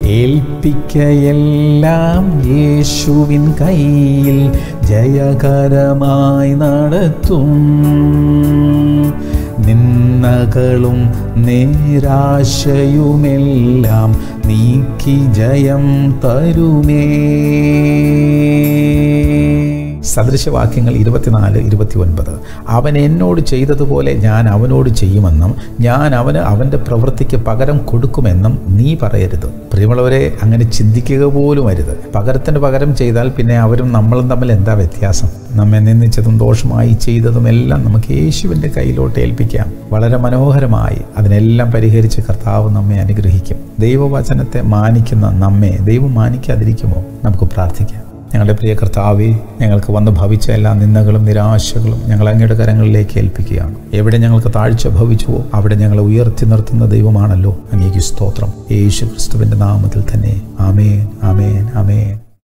ഏൽപ്പിക്കയെല്ലാം യേശുവിൻ കയ്യിൽ ജയകരമായി നടത്തും നിന്നകളും നിരാശയുമെല്ലാം നീക്കി ജയം തരുമേ സദൃശവാക്യങ്ങൾ ഇരുപത്തിനാല് ഇരുപത്തി ഒൻപത് അവൻ എന്നോട് ചെയ്തതുപോലെ ഞാൻ അവനോട് ചെയ്യുമെന്നും ഞാൻ അവന് അവൻ്റെ പ്രവൃത്തിക്ക് പകരം കൊടുക്കുമെന്നും നീ പറയരുത് പ്രിയമുള്ളവരെ അങ്ങനെ ചിന്തിക്കുക പോലും അരുത് പകരത്തിന് പകരം ചെയ്താൽ പിന്നെ അവരും നമ്മളും തമ്മിൽ എന്താ വ്യത്യാസം നമ്മെ നിന്ദിച്ചതും ദോഷമായി ചെയ്തതും എല്ലാം നമുക്ക് യേശുവിൻ്റെ കയ്യിലോട്ട് ഏൽപ്പിക്കാം വളരെ മനോഹരമായി അതിനെല്ലാം പരിഹരിച്ച് കർത്താവ് നമ്മെ അനുഗ്രഹിക്കും ദൈവവചനത്തെ മാനിക്കുന്ന നമ്മെ ദൈവം മാനിക്കാതിരിക്കുമോ നമുക്ക് പ്രാർത്ഥിക്കാം ഞങ്ങളുടെ പ്രിയ കർത്താവെ ഞങ്ങൾക്ക് വന്ന് ഭവിച്ച എല്ലാ നിന്ദകളും നിരാശകളും ഞങ്ങൾ അങ്ങയുടെ കരങ്ങളിലേക്ക് ഏൽപ്പിക്കുകയാണ് എവിടെ ഞങ്ങൾക്ക് താഴ്ച ഭവിച്ചുവോ അവിടെ ഞങ്ങളെ ഉയർത്തി നിർത്തുന്ന ദൈവമാണല്ലോ അങ്ങേക്ക് സ്തോത്രം യേശു ക്രിസ്തുവിൻ്റെ നാമത്തിൽ തന്നെ ആമേ